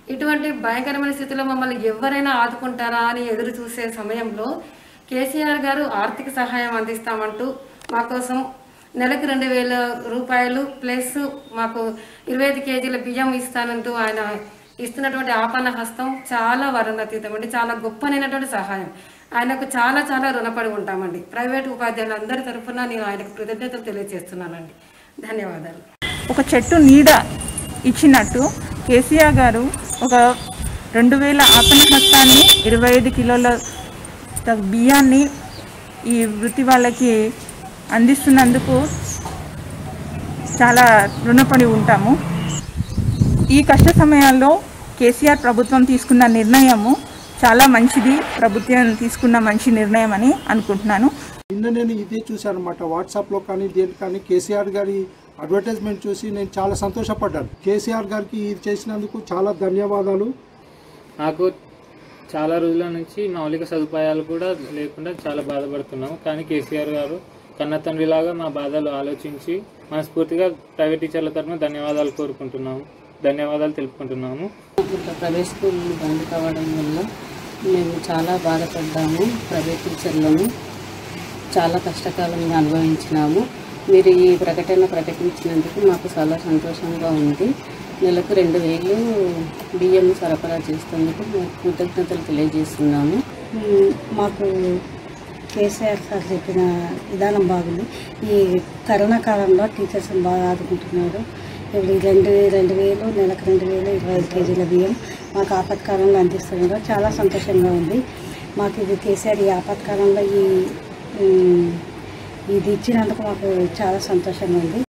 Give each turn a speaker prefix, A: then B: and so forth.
A: ఇటువంటి భయంకరమైన స్థితిలో మమ్మల్ని ఎవరైనా ఆదుకుంటారా అని ఎదురు చూసే సమయంలో కేసీఆర్ గారు ఆర్థిక సహాయం అందిస్తామంటూ మా కోసం నెలకు రెండు వేల రూపాయలు ప్లస్ మాకు ఇరవై ఐదు కేజీల బియ్యం ఇస్తానంటూ ఆయన ఇస్తున్నటువంటి ఆపన్న హస్తం చాలా వరందతీతం అండి చాలా గొప్పనైనటువంటి సహాయం ఆయనకు చాలా చాలా రుణపడి ఉంటామండి ప్రైవేట్ ఉపాధ్యాయులందరి తరఫున నేను ఆయనకు కృతజ్ఞతలు తెలియజేస్తున్నానండి ధన్యవాదాలు
B: ఒక చెట్టు నీడ ఇచ్చినట్టు కేసీఆర్ గారు ఒక రెండు వేల ఆపణ హస్తాన్ని ఇరవై ఐదు కిలోల త- బియ్యాన్ని ఈ వృత్తి వాళ్ళకి అందిస్తున్నందుకు చాలా రుణపడి ఉంటాము ఈ కష్ట సమయాల్లో కేసీఆర్ ప్రభుత్వం తీసుకున్న నిర్ణయము చాలా మంచిది ప్రభుత్వం తీసుకున్న మంచి నిర్ణయం అని అనుకుంటున్నాను
C: నిన్న నేను ఇదే చూశాను అనమాట వాట్సాప్లో కానీ దేని కానీ కేసీఆర్ గారి అడ్వర్టైజ్మెంట్ చూసి నేను చాలా సంతోషపడ్డాను కేసీఆర్ గారికి ఇది చేసినందుకు చాలా ధన్యవాదాలు
D: నాకు చాలా రోజుల నుంచి మౌలిక సదుపాయాలు కూడా లేకుండా చాలా బాధపడుతున్నాము కానీ కేసీఆర్ గారు కన్న తండ్రిలాగా మా బాధలు ఆలోచించి మనస్ఫూర్తిగా ప్రైవేట్ టీచర్ల తరఫున ధన్యవాదాలు కోరుకుంటున్నాము ధన్యవాదాలు తెలుపుకుంటున్నాము
E: ఇట్లా ప్రైవేట్ స్కూల్ బంద్ కావడం వల్ల మేము చాలా బాధపడ్డాము ప్రైవేట్ టీచర్లను చాలా కష్టకాలంగా అనుభవించినాము మీరు ఈ ప్రకటన ప్రకటించినందుకు మాకు చాలా సంతోషంగా ఉంది నెలకు రెండు వేలు బియ్యం సరఫరా చేస్తున్నందుకు మేము కృతజ్ఞతలు తెలియజేస్తున్నాము
F: మ్మ్. మాకు కేసీఆర్ సార్ చెప్పిన విధానం బాగుంది ఈ కరోనా కాలంలో టీచర్స్ బాగా ఆదుకుంటున్నారు ఇప్పుడు ఈ రెండు రెండు వేలు నెలకు రెండు వేలు ఇరవై ఐదు కేజీల బియ్యం మాకు ఆపత్కాలంలో అందిస్తున్నారు చాలా సంతోషంగా ఉంది మాకు ఇది కేసీఆర్ ఈ ఆపత్కాలంలో ఈ మ్మ్, ఇది ఇచ్చినందుకు మాకు చాలా సంతోషంగా ఉంది